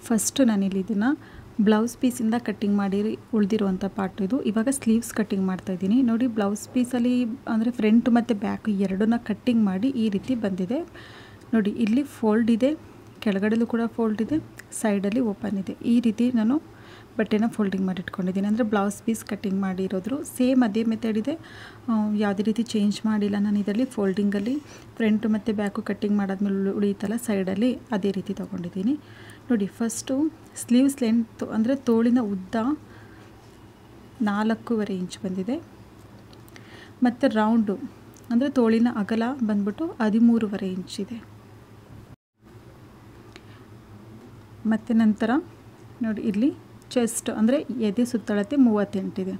first ನಾನಿಲ್ಲಿ ಇದನ್ನು blouse ಪೀಸಿಂದ cutting ಮಾಡಿ ಉಳಿದಿರುವಂಥ ಪಾರ್ಟ್ ಇದು ಇವಾಗ ಸ್ಲೀವ್ಸ್ ಕಟ್ಟಿಂಗ್ ಮಾಡ್ತಾಯಿದ್ದೀನಿ ನೋಡಿ ಬ್ಲೌಸ್ ಪೀಸಲ್ಲಿ ಅಂದರೆ ಫ್ರಂಟ್ ಮತ್ತು ಬ್ಯಾಕ್ ಎರಡನ್ನ ಕಟ್ಟಿಂಗ್ ಮಾಡಿ ಈ ರೀತಿ ಬಂದಿದೆ ನೋಡಿ ಇಲ್ಲಿ ಫೋಲ್ಡ್ ಇದೆ ಕೆಳಗಡೆಲೂ ಕೂಡ ಫೋಲ್ಡ್ ಇದೆ ಸೈಡಲ್ಲಿ ಓಪನ್ ಇದೆ ಈ ರೀತಿ ನಾನು ಬಟ್ಟೆನ ಫೋಲ್ಡಿಂಗ್ ಮಾಡಿ ಇಟ್ಕೊಂಡಿದ್ದೀನಿ ಅಂದರೆ ಬ್ಲೌಸ್ ಪೀಸ್ ಕಟ್ಟಿಂಗ್ ಮಾಡಿರೋದ್ರು ಸೇಮ್ ಅದೇ ಮೆಥಡ್ ಇದೆ ಆ, ಯಾವುದೇ ರೀತಿ ಚೇಂಜ್ ಮಾಡಿಲ್ಲ ನಾನು ಇದರಲ್ಲಿ ಫೋಲ್ಡಿಂಗಲ್ಲಿ ಫ್ರಂಟ್ ಮತ್ತು ಬ್ಯಾಕು ಕಟ್ಟಿಂಗ್ ಮಾಡಾದ್ಮೇಲೆ ಉಳಿ- ಉಳಿಯುತ್ತಲ್ಲ ಸೈಡಲ್ಲಿ ಅದೇ ರೀತಿ ತೊಗೊಂಡಿದ್ದೀನಿ ನೋಡಿ ಫಸ್ಟು ಸ್ಲೀವ್ಸ್ ಲೆಂತ್ ಅಂದರೆ ತೋಳಿನ ಉದ್ದ ನಾಲ್ಕೂವರೆ ಇಂಚ್ ಬಂದಿದೆ ಮತ್ತು ರೌಂಡು ಅಂದರೆ ತೋಳಿನ ಅಗಲ ಬಂದ್ಬಿಟ್ಟು ಹದಿಮೂರುವರೆ ಇಂಚ್ ಇದೆ ಮತ್ತು ನಂತರ ನೋಡಿ ಇಲ್ಲಿ ಚೆಸ್ಟ್ ಅಂದರೆ ಎದೆ ಸುತ್ತಳತೆ ಮೂವತ್ತೆಂಟಿದೆ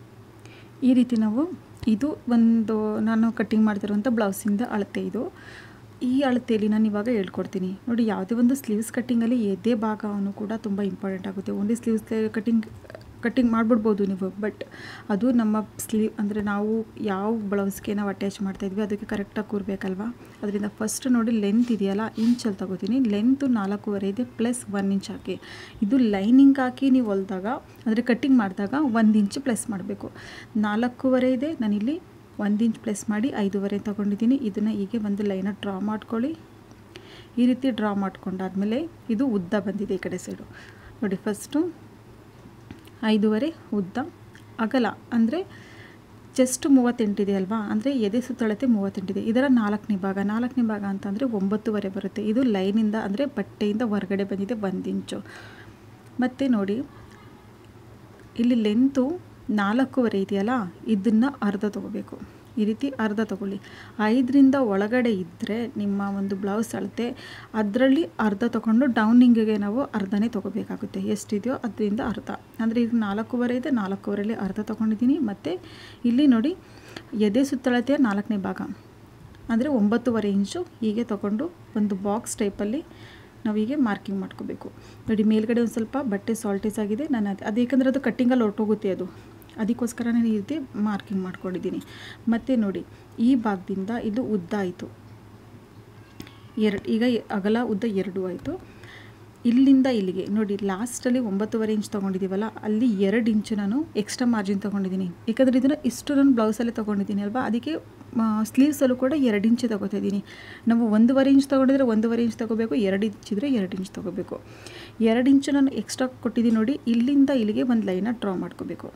ಈ ರೀತಿ ನಾವು ಇದು ಒಂದು ನಾನು ಕಟ್ಟಿಂಗ್ ಮಾಡ್ತಿರುವಂಥ ಬ್ಲೌಸಿಂದ ಅಳತೆ ಇದು ಈ ಅಳತೆಯಲ್ಲಿ ನಾನು ಇವಾಗ ಹೇಳ್ಕೊಡ್ತೀನಿ ನೋಡಿ ಯಾವುದೇ ಒಂದು ಸ್ಲೀವ್ಸ್ ಕಟ್ಟಿಂಗಲ್ಲಿ ಎದೆ ಭಾಗವನ್ನು ಕೂಡ ತುಂಬ ಇಂಪಾರ್ಟೆಂಟ್ ಆಗುತ್ತೆ ಓನ್ಲಿ ಸ್ಲೀವ್ಸ್ ಕಟ್ಟಿಂಗ್ ಕಟ್ಟಿಂಗ್ ಮಾಡಿಬಿಡ್ಬೋದು ನೀವು ಬಟ್ ಅದು ನಮ್ಮ ಸ್ಲೀವ್ ಅಂದರೆ ನಾವು ಯಾವ ಬ್ಲೌಸ್ಗೆ ನಾವು ಅಟ್ಯಾಚ್ ಮಾಡ್ತಾಯಿದ್ವಿ ಅದಕ್ಕೆ ಕರೆಕ್ಟಾಗಿ ಕೂರಬೇಕಲ್ವಾ ಅದರಿಂದ ಫಸ್ಟ್ ನೋಡಿ ಲೆಂತ್ ಇದೆಯಲ್ಲ ಇಂಚಲ್ಲಿ ತಗೋತೀನಿ ಲೆಂತು ನಾಲ್ಕೂವರೆ ಇದೆ ಪ್ಲಸ್ ಒನ್ ಇಂಚ್ ಹಾಕಿ ಇದು ಲೈನಿಂಗ್ ಹಾಕಿ ನೀವು ಹೊಲ್ದಾಗ ಅಂದರೆ ಕಟ್ಟಿಂಗ್ ಮಾಡಿದಾಗ ಒಂದು ಇಂಚ್ ಪ್ಲಸ್ ಮಾಡಬೇಕು ನಾಲ್ಕೂವರೆ ಇದೆ ನಾನಿಲ್ಲಿ ಒಂದು ಇಂಚ್ ಪ್ಲಸ್ ಮಾಡಿ ಐದೂವರೆ ತೊಗೊಂಡಿದ್ದೀನಿ ಇದನ್ನು ಹೀಗೆ ಒಂದು ಲೈನ ಡ್ರಾ ಮಾಡ್ಕೊಳ್ಳಿ ಈ ರೀತಿ ಡ್ರಾ ಮಾಡ್ಕೊಂಡಾದ್ಮೇಲೆ ಇದು ಉದ್ದ ಬಂದಿದೆ ಈ ಕಡೆ ಸೈಡು ನೋಡಿ ಫಸ್ಟು ಐದೂವರೆ ಉದ್ದ ಅಗಲ ಅಂದರೆ ಜಸ್ಟ್ ಮೂವತ್ತೆಂಟಿದೆ ಅಲ್ವಾ ಅಂದರೆ ಎದೆ ಸುತ್ತಳತೆ ಮೂವತ್ತೆಂಟಿದೆ ಇದರ ನಾಲ್ಕನೇ ಭಾಗ ನಾಲ್ಕನೇ ಭಾಗ ಅಂತಂದರೆ ಒಂಬತ್ತುವರೆ ಬರುತ್ತೆ ಇದು ಲೈನಿಂದ ಅಂದರೆ ಬಟ್ಟೆಯಿಂದ ಹೊರಗಡೆ ಬಂದಿದೆ ಒಂದು ಇಂಚು ಮತ್ತು ನೋಡಿ ಇಲ್ಲಿ ಲೆಂತು ನಾಲ್ಕೂವರೆ ಇದೆಯಲ್ಲ ಇದನ್ನು ಅರ್ಧ ತೊಗೋಬೇಕು ಈ ರೀತಿ ಅರ್ಧ ತೊಗೊಳ್ಳಿ ಐದರಿಂದ ಒಳಗಡೆ ಇದ್ದರೆ ನಿಮ್ಮ ಒಂದು ಬ್ಲೌಸ್ ಅಳತೆ ಅದರಲ್ಲಿ ಅರ್ಧ ತೊಗೊಂಡು ಡೌನಿಂಗಿಗೆ ನಾವು ಅರ್ಧನೇ ತೊಗೋಬೇಕಾಗುತ್ತೆ ಎಷ್ಟಿದೆಯೋ ಅದರಿಂದ ಅರ್ಧ ಅಂದರೆ ಇದು ನಾಲ್ಕೂವರೆ ಇದೆ ನಾಲ್ಕೂವರೆಯಲ್ಲಿ ಅರ್ಧ ತೊಗೊಂಡಿದ್ದೀನಿ ಮತ್ತು ಇಲ್ಲಿ ನೋಡಿ ಎದೆ ಸುತ್ತಳತೆಯ ನಾಲ್ಕನೇ ಭಾಗ ಅಂದರೆ ಒಂಬತ್ತುವರೆ ಇಂಚು ಹೀಗೆ ತೊಗೊಂಡು ಒಂದು ಬಾಕ್ಸ್ ಟೈಪಲ್ಲಿ ನಾವು ಹೀಗೆ ಮಾರ್ಕಿಂಗ್ ಮಾಡ್ಕೋಬೇಕು ನೋಡಿ ಮೇಲ್ಗಡೆ ಒಂದು ಸ್ವಲ್ಪ ಬಟ್ಟೆ ಸಾಲ್ಟೇಜ್ ಆಗಿದೆ ನಾನು ಅದು ಅದು ಏಕೆಂದರೆ ಅದು ಕಟ್ಟಿಂಗಲ್ಲಿ ಹೊರಟೋಗುತ್ತೆ ಅದು ಅದಕ್ಕೋಸ್ಕರ ನಾನು ಈ ರೀತಿ ಮಾರ್ಕಿಂಗ್ ಮಾಡ್ಕೊಂಡಿದ್ದೀನಿ ಮತ್ತು ನೋಡಿ ಈ ಭಾಗದಿಂದ ಇದು ಉದ್ದ ಆಯಿತು ಎರಡು ಈಗ ಅಗಲ ಉದ್ದ ಎರಡು ಆಯಿತು ಇಲ್ಲಿಂದ ಇಲ್ಲಿಗೆ ನೋಡಿ ಲಾಸ್ಟಲ್ಲಿ ಒಂಬತ್ತುವರೆ ಇಂಚ್ ತೊಗೊಂಡಿದ್ದೀವಲ್ಲ ಅಲ್ಲಿ ಎರಡು ಇಂಚು ನಾನು ಎಕ್ಸ್ಟ್ರಾ ಮಾರ್ಜಿನ್ ತೊಗೊಂಡಿದ್ದೀನಿ ಯಾಕಂದರೆ ಇದನ್ನು ಇಷ್ಟು ನಾನು ಬ್ಲೌಸಲ್ಲೇ ತೊಗೊಂಡಿದ್ದೀನಿ ಅಲ್ವಾ ಅದಕ್ಕೆ ಸ್ಲೀವ್ಸಲ್ಲೂ ಕೂಡ ಎರಡು ಇಂಚು ತೊಗೋತಾ ಇದ್ದೀನಿ ನಾವು ಒಂದೂವರೆ ಇಂಚ್ ತೊಗೊಂಡಿದ್ರೆ ಒಂದೂವರೆ ಇಂಚ್ ತೊಗೋಬೇಕು ಎರಡು ಇಂಚ್ ಇದ್ದರೆ ಎರಡು ಇಂಚ್ ತೊಗೋಬೇಕು ಎರಡು ಇಂಚು ನಾನು ಎಕ್ಸ್ಟ್ರಾ ಕೊಟ್ಟಿದ್ದೀನಿ ನೋಡಿ ಇಲ್ಲಿಂದ ಇಲ್ಲಿಗೆ ಒಂದು ಲೈನ ಡ್ರಾ ಮಾಡ್ಕೋಬೇಕು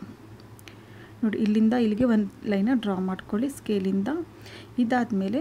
ನೋಡಿ ಇಲ್ಲಿಂದ ಇಲ್ಲಿಗೆ ಒಂದು ಲೈನ ಡ್ರಾ ಮಾಡ್ಕೊಳ್ಳಿ ಸ್ಕೇಲಿಂದ ಇದಾದಮೇಲೆ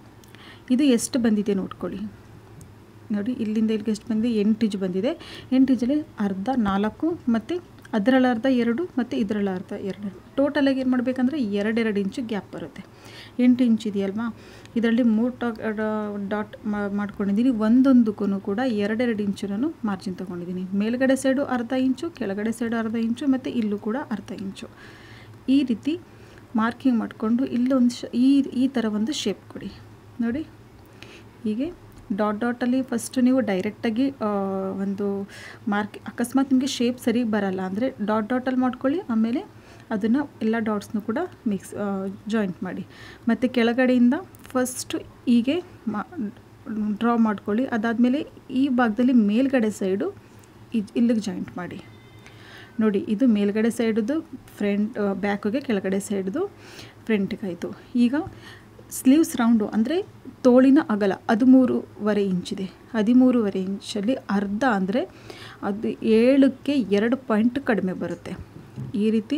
ಇದು ಎಷ್ಟು ಬಂದಿದೆ ನೋಡ್ಕೊಳ್ಳಿ ನೋಡಿ ಇಲ್ಲಿಂದ ಇಲ್ಲಿಗೆ ಎಷ್ಟು ಬಂದಿದೆ ಎಂಟು ಇಂಚ್ ಬಂದಿದೆ ಎಂಟು ಇಂಚಲ್ಲಿ ಅರ್ಧ ನಾಲ್ಕು ಮತ್ತು ಅದರಲ್ಲಿ ಅರ್ಧ ಎರಡು ಮತ್ತು ಇದರಲ್ಲಿ ಅರ್ಧ ಎರಡು ಟೋಟಲಾಗಿ ಏನು ಮಾಡಬೇಕಂದ್ರೆ ಎರಡೆರಡು ಇಂಚು ಗ್ಯಾಪ್ ಬರುತ್ತೆ ಎಂಟು ಇಂಚ್ ಇದೆಯಲ್ವಾ ಇದರಲ್ಲಿ ಮೂರು ಟಾಕ್ ಡಾಟ್ ಮಾಡ್ಕೊಂಡಿದ್ದೀನಿ ಒಂದೊಂದಕ್ಕೂ ಕೂಡ ಎರಡೆರಡು ಇಂಚು ನಾನು ಮಾರ್ಜಿನ್ ತೊಗೊಂಡಿದ್ದೀನಿ ಮೇಲ್ಗಡೆ ಸೈಡು ಅರ್ಧ ಇಂಚು ಕೆಳಗಡೆ ಸೈಡು ಅರ್ಧ ಇಂಚು ಮತ್ತು ಇಲ್ಲೂ ಕೂಡ ಅರ್ಧ ಇಂಚು ಈ ರೀತಿ ಮಾರ್ಕಿಂಗ್ ಮಾಡಿಕೊಂಡು ಇಲ್ಲೊಂದು ಶ ಈ ಈ ಥರ ಒಂದು ಶೇಪ್ ಕೊಡಿ ನೋಡಿ ಹೀಗೆ ಡಾಟ್ ಡಾಟಲ್ಲಿ ಫಸ್ಟ್ ನೀವು ಡೈರೆಕ್ಟಾಗಿ ಒಂದು ಮಾರ್ಕ್ ಅಕಸ್ಮಾತ್ ನಿಮಗೆ ಶೇಪ್ ಸರಿ ಬರಲ್ಲ ಅಂದರೆ ಡಾಟ್ ಡಾಟಲ್ಲಿ ಮಾಡ್ಕೊಳ್ಳಿ ಆಮೇಲೆ ಅದನ್ನು ಎಲ್ಲ ಡಾಟ್ಸ್ನು ಕೂಡ ಮಿಕ್ಸ್ ಜಾಯಿಂಟ್ ಮಾಡಿ ಮತ್ತು ಕೆಳಗಡೆಯಿಂದ ಫಸ್ಟು ಹೀಗೆ ಮಾ ಡ್ರಾ ಮಾಡ್ಕೊಳ್ಳಿ ಅದಾದಮೇಲೆ ಈ ಭಾಗದಲ್ಲಿ ಮೇಲ್ಗಡೆ ಸೈಡು ಇಲ್ಲಿಗೆ ಜಾಯಿಂಟ್ ಮಾಡಿ ನೋಡಿ ಇದು ಮೇಲ್ಗಡೆ ಸೈಡ್ದು ಫ್ರಂಟ್ ಬ್ಯಾಕಿಗೆ ಕೆಳಗಡೆ ಸೈಡ್ದು ಫ್ರಂಟಿಗೆ ಆಯಿತು ಈಗ ಸ್ಲೀವ್ಸ್ ರೌಂಡು ಅಂದರೆ ತೋಳಿನ ಅಗಲ ಹದಿಮೂರುವರೆ ಇಂಚಿದೆ ಹದಿಮೂರುವರೆ ಇಂಚಲ್ಲಿ ಅರ್ಧ ಅಂದರೆ ಅದು ಏಳಕ್ಕೆ ಎರಡು ಪಾಯಿಂಟ್ ಕಡಿಮೆ ಬರುತ್ತೆ ಈ ರೀತಿ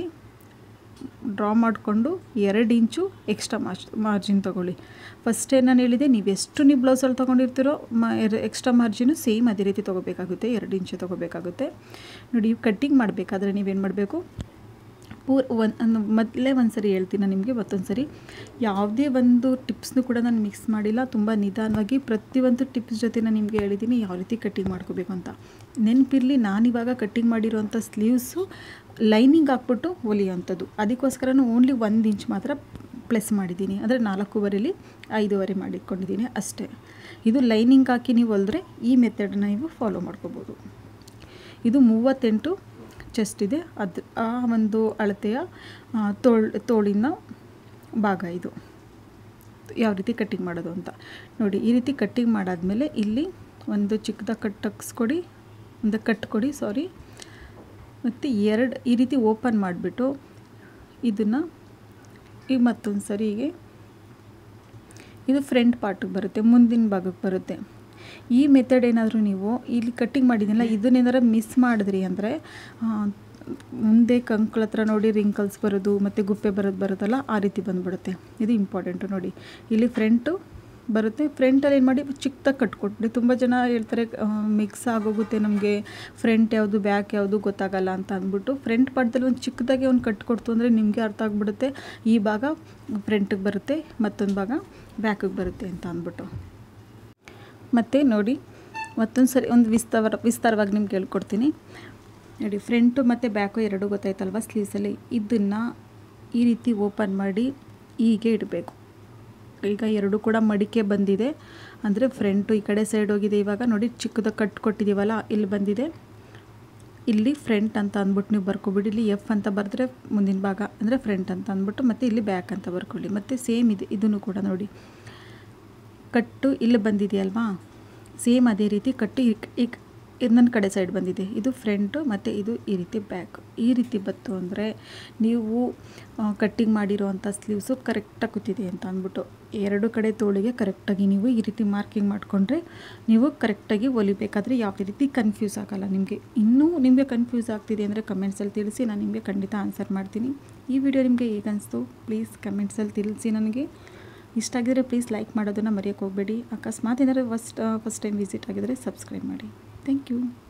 ಡ್ರಾ ಮಾಡಿಕೊಂಡು ಎರಡು ಇಂಚು ಎಕ್ಸ್ಟ್ರಾ ಮಾರ್ಜ್ ಮಾರ್ಜಿನ್ ತೊಗೊಳ್ಳಿ ಫಸ್ಟೇ ನಾನು ಹೇಳಿದೆ ನೀವು ಎಷ್ಟು ನೀವು ಬ್ಲೌಸಲ್ಲಿ ತೊಗೊಂಡಿರ್ತೀರೋ ಮ ಎಕ್ಸ್ಟ್ರಾ ಮಾರ್ಜಿನು ಸೇಮ್ ಅದೇ ರೀತಿ ತೊಗೋಬೇಕಾಗುತ್ತೆ ಎರಡು ಇಂಚು ತೊಗೋಬೇಕಾಗುತ್ತೆ ನೋಡಿ ಕಟ್ಟಿಂಗ್ ಮಾಡಬೇಕಾದ್ರೆ ನೀವೇನು ಮಾಡಬೇಕು ಪೂರ್ ಒಂದು ಮೊದಲೇ ಒಂದು ಸರಿ ಹೇಳ್ತೀನಿ ನಾನು ನಿಮಗೆ ಮತ್ತೊಂದು ಸರಿ ಯಾವುದೇ ಒಂದು ಟಿಪ್ಸ್ನು ಕೂಡ ನಾನು ಮಿಕ್ಸ್ ಮಾಡಿಲ್ಲ ತುಂಬ ನಿಧಾನವಾಗಿ ಪ್ರತಿಯೊಂದು ಟಿಪ್ಸ್ ಜೊತೆ ನಾನು ನಿಮಗೆ ಹೇಳಿದ್ದೀನಿ ಯಾವ ರೀತಿ ಕಟ್ಟಿಂಗ್ ಮಾಡ್ಕೋಬೇಕು ಅಂತ ನೆನಪಿರಲಿ ನಾನಿವಾಗ ಕಟ್ಟಿಂಗ್ ಮಾಡಿರೋಂಥ ಸ್ಲೀವ್ಸು ಲೈನಿಂಗ್ ಹಾಕ್ಬಿಟ್ಟು ಹೊಲಿಯೋಂಥದ್ದು ಅದಕ್ಕೋಸ್ಕರ ಓನ್ಲಿ ಒಂದು ಇಂಚ್ ಮಾತ್ರ ಪ್ಲಸ್ ಮಾಡಿದ್ದೀನಿ ಅಂದರೆ ನಾಲ್ಕೂವರೆಲಿ ಐದೂವರೆ ಮಾಡಿಟ್ಕೊಂಡಿದ್ದೀನಿ ಅಷ್ಟೇ ಇದು ಲೈನಿಂಗ್ ಹಾಕಿ ನೀವು ಹೊಲಿದ್ರೆ ಈ ಮೆಥಡನ್ನ ನೀವು ಫಾಲೋ ಮಾಡ್ಕೋಬೋದು ಇದು ಮೂವತ್ತೆಂಟು ಚೆಸ್ಟ್ ಇದೆ ಅದು ಆ ಒಂದು ಅಳತೆಯ ತೋಳ್ ತೋಳಿನ ಭಾಗ ಇದು ಯಾವ ರೀತಿ ಕಟ್ಟಿಂಗ್ ಮಾಡೋದು ಅಂತ ನೋಡಿ ಈ ರೀತಿ ಕಟ್ಟಿಂಗ್ ಮಾಡಾದಮೇಲೆ ಇಲ್ಲಿ ಒಂದು ಚಿಕ್ಕದಾಗಿ ಕಟ್ ಟಕ್ಸ್ಕೊಡಿ ಒಂದು ಕಟ್ ಕೊಡಿ ಸಾರಿ ಮತ್ತು ಎರಡು ಈ ರೀತಿ ಓಪನ್ ಮಾಡಿಬಿಟ್ಟು ಇದನ್ನು ಈಗ ಮತ್ತೊಂದು ಸರಿ ಹೀಗೆ ಇದು ಫ್ರಂಟ್ ಪಾರ್ಟಿಗೆ ಬರುತ್ತೆ ಮುಂದಿನ ಭಾಗಕ್ಕೆ ಬರುತ್ತೆ ಈ ಮೆಥಡ್ ಏನಾದರೂ ನೀವು ಇಲ್ಲಿ ಕಟ್ಟಿಂಗ್ ಮಾಡಿದ್ದೀನಲ್ಲ ಇದನ್ನೇನಾರು ಮಿಸ್ ಮಾಡಿದ್ರಿ ಅಂದರೆ ಮುಂದೆ ಕಂಕ್ಳ ಹತ್ರ ನೋಡಿ ರಿಂಕಲ್ಸ್ ಬರೋದು ಮತ್ತು ಗುಪ್ಪೆ ಬರೋದು ಬರುತ್ತಲ್ಲ ಆ ರೀತಿ ಬಂದುಬಿಡುತ್ತೆ ಇದು ಇಂಪಾರ್ಟೆಂಟು ನೋಡಿ ಇಲ್ಲಿ ಫ್ರಂಟು ಬರುತ್ತೆ ಫ್ರಂಟಲ್ಲಿ ಏನು ಮಾಡಿ ಚಿಕ್ಕದಾಗಿ ಕಟ್ಕೊಟ್ಬಿಡಿ ತುಂಬ ಜನ ಹೇಳ್ತಾರೆ ಮಿಕ್ಸ್ ಆಗೋಗುತ್ತೆ ನಮಗೆ ಫ್ರಂಟ್ ಯಾವುದು ಬ್ಯಾಕ್ ಯಾವುದು ಗೊತ್ತಾಗಲ್ಲ ಅಂತ ಅಂದ್ಬಿಟ್ಟು ಫ್ರಂಟ್ ಪಾರ್ಟ್ದಲ್ಲಿ ಒಂದು ಚಿಕ್ಕದಾಗಿ ಒಂದು ಕಟ್ಕೊಡ್ತು ಅಂದರೆ ನಿಮಗೆ ಅರ್ಥ ಆಗ್ಬಿಡುತ್ತೆ ಈ ಭಾಗ ಫ್ರಂಟಿಗೆ ಬರುತ್ತೆ ಮತ್ತೊಂದು ಭಾಗ ಬ್ಯಾಕಿಗೆ ಬರುತ್ತೆ ಅಂತ ಅಂದ್ಬಿಟ್ಟು ಮತ್ತು ನೋಡಿ ಮತ್ತೊಂದು ಸರಿ ಒಂದು ವಿಸ್ತಾರ ವಿಸ್ತಾರವಾಗಿ ನಿಮ್ಗೆ ಹೇಳ್ಕೊಡ್ತೀನಿ ನೋಡಿ ಫ್ರಂಟು ಮತ್ತು ಬ್ಯಾಕು ಎರಡು ಗೊತ್ತಾಯ್ತಲ್ವ ಸ್ಲೀವ್ಸಲ್ಲಿ ಇದನ್ನು ಈ ರೀತಿ ಓಪನ್ ಮಾಡಿ ಹೀಗೆ ಇಡಬೇಕು ಈಗ ಎರಡು ಕೂಡ ಮಡಿಕೆ ಬಂದಿದೆ ಅಂದರೆ ಫ್ರಂಟು ಈ ಕಡೆ ಸೈಡ್ ಹೋಗಿದೆ ಇವಾಗ ನೋಡಿ ಚಿಕ್ಕದಾಗಿ ಕಟ್ ಕೊಟ್ಟಿದ್ದೀವಲ್ಲ ಇಲ್ಲಿ ಬಂದಿದೆ ಇಲ್ಲಿ ಫ್ರಂಟ್ ಅಂತ ಅಂದ್ಬಿಟ್ಟು ನೀವು ಬರ್ಕೊಬಿಡಿ ಇಲ್ಲಿ ಎಫ್ ಅಂತ ಬರೆದ್ರೆ ಮುಂದಿನ ಭಾಗ ಅಂದರೆ ಫ್ರಂಟ್ ಅಂತ ಅಂದ್ಬಿಟ್ಟು ಮತ್ತು ಇಲ್ಲಿ ಬ್ಯಾಕ್ ಅಂತ ಬರ್ಕೊಳ್ಳಿ ಮತ್ತು ಸೇಮ್ ಇದೆ ಇದನ್ನು ಕೂಡ ನೋಡಿ ಕಟ್ಟು ಇಲ್ಲಿ ಬಂದಿದೆಯಲ್ವಾ ಸೇಮ್ ಅದೇ ರೀತಿ ಕಟ್ಟು ಈಗ ಇದು ನನ್ನ ಕಡೆ ಸೈಡ್ ಬಂದಿದೆ ಇದು ಫ್ರಂಟು ಮತ್ತು ಇದು ಈ ರೀತಿ ಬ್ಯಾಕ್ ಈ ರೀತಿ ಬಂತು ಅಂದರೆ ನೀವು ಕಟ್ಟಿಂಗ್ ಮಾಡಿರೋವಂಥ ಸ್ಲೀವ್ಸು ಕರೆಕ್ಟಾಗಿ ಕೂತಿದೆ ಅಂತ ಅಂದ್ಬಿಟ್ಟು ಎರಡು ಕಡೆ ತೋಳಿಗೆ ಕರೆಕ್ಟಾಗಿ ನೀವು ಈ ರೀತಿ ಮಾರ್ಕಿಂಗ್ ಮಾಡಿಕೊಂಡ್ರೆ ನೀವು ಕರೆಕ್ಟಾಗಿ ಹೊಲಿಬೇಕಾದ್ರೆ ಯಾವುದೇ ರೀತಿ ಕನ್ಫ್ಯೂಸ್ ಆಗೋಲ್ಲ ನಿಮಗೆ ಇನ್ನೂ ನಿಮಗೆ ಕನ್ಫ್ಯೂಸ್ ಆಗ್ತಿದೆ ಅಂದರೆ ಕಮೆಂಟ್ಸಲ್ಲಿ ತಿಳಿಸಿ ನಾನು ನಿಮಗೆ ಖಂಡಿತ ಆನ್ಸರ್ ಮಾಡ್ತೀನಿ ಈ ವಿಡಿಯೋ ನಿಮಗೆ ಹೇಗೆ ಅನಿಸ್ತು ಪ್ಲೀಸ್ ಕಮೆಂಟ್ಸಲ್ಲಿ ತಿಳಿಸಿ ನನಗೆ ಇಷ್ಟ ಆಗಿದ್ರೆ ಪ್ಲೀಸ್ ಲೈಕ್ ಮಾಡೋದನ್ನು ಮರೆಯೋಕ್ಕೆ ಹೋಗಬೇಡಿ ಅಕಸ್ಮಾತ್ ಏನಾದರೂ ಫಸ್ಟ್ ಫಸ್ಟ್ ಟೈಮ್ ವಿಸಿಟ್ ಆಗಿದರೆ ಸಬ್ಸ್ಕ್ರೈಬ್ ಮಾಡಿ ಥ್ಯಾಂಕ್ ಯು